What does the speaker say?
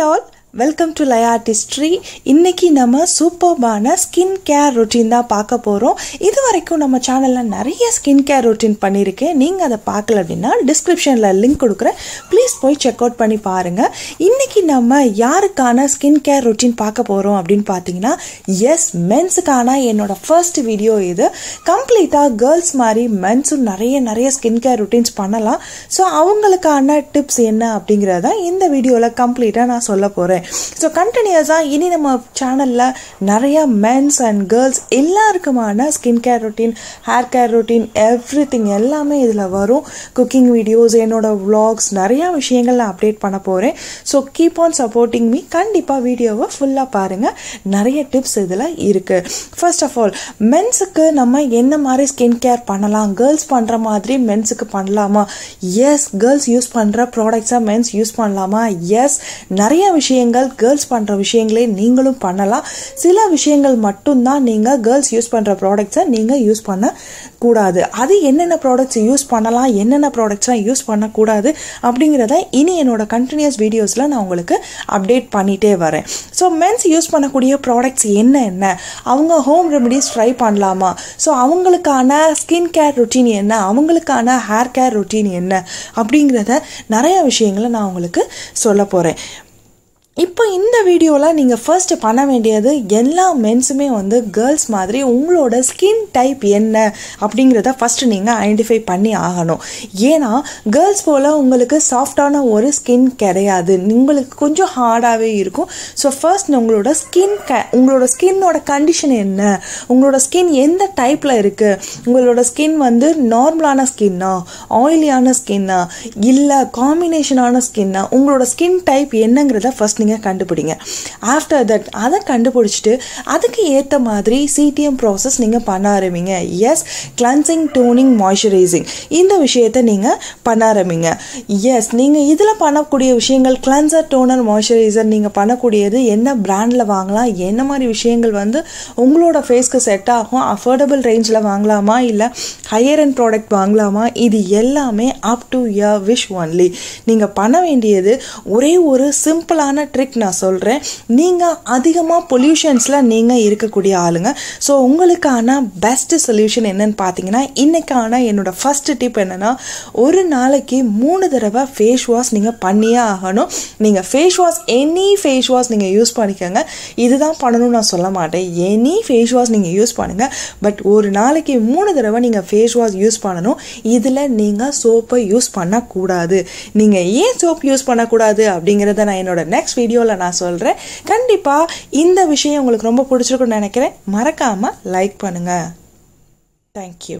all welcome to Laya artistry இன்னைக்கு நம்ம சூப்பர்பான ஸ்கின் கேர் ரொட்டீன் தான் பார்க்க போகிறோம் இது வரைக்கும் நம்ம சேனலில் நிறைய ஸ்கின் கேர் ரொட்டீன் பண்ணியிருக்கேன் நீங்கள் அதை பார்க்கல அப்படின்னா டிஸ்கிரிப்ஷனில் லிங்க் கொடுக்குறேன் ப்ளீஸ் போய் செக் அவுட் பண்ணி பாருங்கள் இன்னைக்கு நம்ம யாருக்கான ஸ்கின் கேர் ரொட்டீன் பார்க்க போகிறோம் அப்படின்னு பார்த்தீங்கன்னா எஸ் மென்ஸுக்கான என்னோட ஃபர்ஸ்ட் வீடியோ இது கம்ப்ளீட்டாக கேர்ள்ஸ் மாதிரி மென்ஸும் நிறைய நிறைய ஸ்கின் கேர் ரொட்டீன்ஸ் பண்ணலாம் ஸோ அவங்களுக்கான டிப்ஸ் என்ன அப்படிங்கிறத இந்த வீடியோவில் கம்ப்ளீட்டாக நான் சொல்ல போகிறேன் ஸோ கண்டினியூஸாக இனி நம்ம சேனலில் நிறைய மென்ஸ் அண்ட் கேர்ள்ஸ் எல்லாருக்குமான skin care routine hair care routine everything எல்லாமே இதில் வரும் குக்கிங் வீடியோஸ் என்னோட vlogs நிறையா விஷயங்கள் நான் அப்டேட் பண்ண போகிறேன் so keep on supporting me கண்டிப்பாக வீடியோவை ஃபுல்லாக பாருங்கள் நிறைய டிப்ஸ் இதில் இருக்குது ஃபர்ஸ்ட் ஆஃப் ஆல் மென்ஸுக்கு நம்ம என்ன மாதிரி ஸ்கின் கேர் பண்ணலாம் கேர்ள்ஸ் பண்ணுற மாதிரி மென்ஸுக்கு பண்ணலாமா எஸ் கேர்ள்ஸ் யூஸ் பண்ணுற ப்ராடக்ட்ஸாக மென்ஸ் யூஸ் பண்ணலாமா எஸ் நிறைய விஷயங்கள் கேர்ள்ஸ் பண்ணுற விஷயங்களே நீங்களும் பண்ணலாம் சில விஷயங்கள் மட்டும்தான் நீங்கள் கேர்ள்ஸ் யூஸ் பண்ணுற ப்ராடக்ட்ஸை நீங்கள் யூஸ் பண்ண கூடாது அது என்னென்ன ப்ராடக்ட்ஸ் யூஸ் பண்ணலாம் என்னென்ன ப்ராடக்ட்ஸ்லாம் யூஸ் பண்ணக்கூடாது அப்படிங்கிறத இனி என்னோட கண்டினியூஸ் வீடியோஸில் நான் உங்களுக்கு அப்டேட் பண்ணிகிட்டே வரேன் ஸோ மென்ஸ் யூஸ் பண்ணக்கூடிய ப்ராடக்ட்ஸ் என்ன என்ன அவங்க ஹோம் ரெமடிஸ் ட்ரை பண்ணலாமா ஸோ அவங்களுக்கான ஸ்கின் கேர் ரொட்டீன் என்ன அவங்களுக்கான ஹேர் கேர் ரொட்டீன் என்ன அப்படிங்கிறத நிறைய விஷயங்களை நான் உங்களுக்கு சொல்ல போகிறேன் இப்போ இந்த வீடியோவில் நீங்கள் ஃபர்ஸ்ட் பண்ண வேண்டியது எல்லா மென்ஸுமே வந்து கேர்ள்ஸ் மாதிரி உங்களோட ஸ்கின் டைப் என்ன அப்படிங்கிறத ஃபஸ்ட்டு நீங்கள் ஐடென்டிஃபை பண்ணி ஆகணும் ஏன்னா கேர்ள்ஸ் போல் உங்களுக்கு சாஃப்டான ஒரு ஸ்கின் கிடையாது உங்களுக்கு கொஞ்சம் ஹார்டாகவே இருக்கும் ஸோ ஃபர்ஸ்ட் உங்களோட ஸ்கின் க உங்களோட ஸ்கின்னோட கண்டிஷன் என்ன உங்களோட ஸ்கின் எந்த டைப்பில் இருக்குது உங்களோட ஸ்கின் வந்து நார்மலான ஸ்கின்னா ஆயிலியான ஸ்கின்னா இல்லை காம்பினேஷனான ஸ்கின்னா உங்களோட ஸ்கின் டைப் என்னங்கிறத ஃபர்ஸ்ட் நீங்கள் கண்டுபிடிங்க ஆஃப்டர் தட் அதை கண்டுபிடிச்சிட்டு அதுக்கு ஏற்ற மாதிரி சிடிஎம் ப்ராசஸ் நீங்கள் பண்ண ஆரம்பிங்க எஸ் கிளன்சிங் டோனிங் மாய்ஸ்சரைசிங் இந்த விஷயத்தை நீங்கள் பண்ண ஆரம்பிங்க எஸ் நீங்கள் இதில் பண்ணக்கூடிய விஷயங்கள் கிளன்சர் டோனர் மாய்ஸ்சரைசர் நீங்கள் பண்ணக்கூடியது என்ன பிராண்டில் வாங்கலாம் என்ன மாதிரி விஷயங்கள் வந்து உங்களோட ஃபேஸ்க்கு செட் ஆகும் அஃபோர்டபுள் ரேஞ்சில் வாங்கலாமா இல்லை ஹையர் அண்ட் ப்ராடக்ட் வாங்கலாமா இது எல்லாமே up to your wish only நீங்கள் பண்ண வேண்டியது ஒரே ஒரு சிம்பிளான ட்ரிக் நான் சொல்கிறேன் நீங்கள் அதிகமாக பொல்யூஷன்ஸில் நீங்கள் இருக்கக்கூடிய ஆளுங்க ஸோ உங்களுக்கான பெஸ்ட் சொல்யூஷன் என்னன்னு பார்த்தீங்கன்னா இன்றைக்கான என்னோடய ஃபஸ்ட்டு டிப் என்னென்னா ஒரு நாளைக்கு மூணு தடவை ஃபேஸ் வாஷ் நீங்கள் பண்ணியே ஆகணும் நீங்கள் face wash any face wash நீங்கள் யூஸ் பண்ணிக்கோங்க இதுதான் பண்ணணும்னு நான் சொல்ல மாட்டேன் எனி ஃபேஸ் வாஷ் நீங்கள் யூஸ் பண்ணுங்கள் பட் ஒரு நாளைக்கு மூணு தடவை நீங்கள் ஃபேஸ் வாஷ் யூஸ் பண்ணணும் இதில் நீங்கள் சோப்பை யூஸ் பண்ணக்கூடாது நீங்கள் ஏன் சோப் யூஸ் பண்ணக்கூடாது அப்படிங்கிறத நான் என்னோட நெக்ஸ்ட் வீடியோவில் நான் சொல்கிறேன் கண்டிப்பாக இந்த விஷயம் உங்களுக்கு ரொம்ப பிடிச்சிருக்குன்னு நினைக்கிறேன் மறக்காமல் லைக் பண்ணுங்கள் தேங்க்யூ